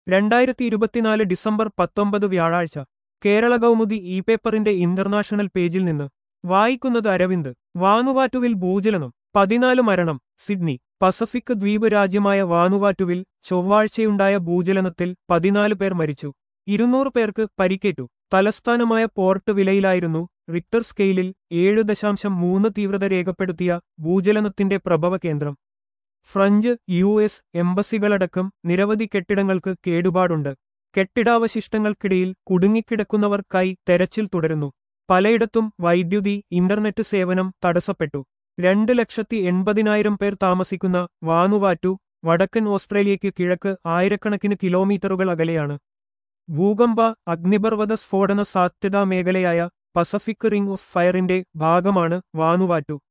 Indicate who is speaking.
Speaker 1: രണ്ടായിരത്തി ഇരുപത്തിനാല് ഡിസംബർ പത്തൊമ്പത് വ്യാഴാഴ്ച കേരള കൗമുദി ഇ പേപ്പറിന്റെ ഇന്റർനാഷണൽ പേജിൽ നിന്ന് വായിക്കുന്നത് അരവിന്ദ് വാനുവാറ്റുവിൽ ഭൂചലനം പതിനാല് മരണം സിഡ്നി പസഫിക് ദ്വീപ് രാജ്യമായ വാനുവാറ്റുവിൽ ചൊവ്വാഴ്ചയുണ്ടായ ഭൂചലനത്തിൽ പതിനാല് പേർ മരിച്ചു ഇരുന്നൂറ് പേർക്ക് പരിക്കേറ്റു തലസ്ഥാനമായ പോർട്ട് വിലയിലായിരുന്നു റിക്ടർ സ്കെയിലിൽ ഏഴ് ദശാംശം മൂന്ന് തീവ്രത രേഖപ്പെടുത്തിയ ഭൂചലനത്തിന്റെ പ്രഭവ കേന്ദ്രം ഫ്രഞ്ച് യു എസ് എംബസികളടക്കം നിരവധി കെട്ടിടങ്ങൾക്ക് കേടുപാടുണ്ട് കെട്ടിടാവശിഷ്ടങ്ങൾക്കിടയിൽ കുടുങ്ങിക്കിടക്കുന്നവർക്കായി തെരച്ചിൽ തുടരുന്നു പലയിടത്തും വൈദ്യുതി ഇന്റർനെറ്റ് സേവനം തടസ്സപ്പെട്ടു രണ്ട് ലക്ഷത്തി എൺപതിനായിരം പേർ താമസിക്കുന്ന വാനുവാറ്റു വടക്കൻ ഓസ്ട്രേലിയയ്ക്ക് കിഴക്ക് ആയിരക്കണക്കിന് കിലോമീറ്ററുകൾ അകലെയാണ് ഭൂകമ്പ അഗ്നിപർവ്വത സ്ഫോടന സാധ്യതാ മേഖലയായ പസഫിക് റിംഗ് ഓഫ് ഫയറിന്റെ ഭാഗമാണ് വാനുവാറ്റു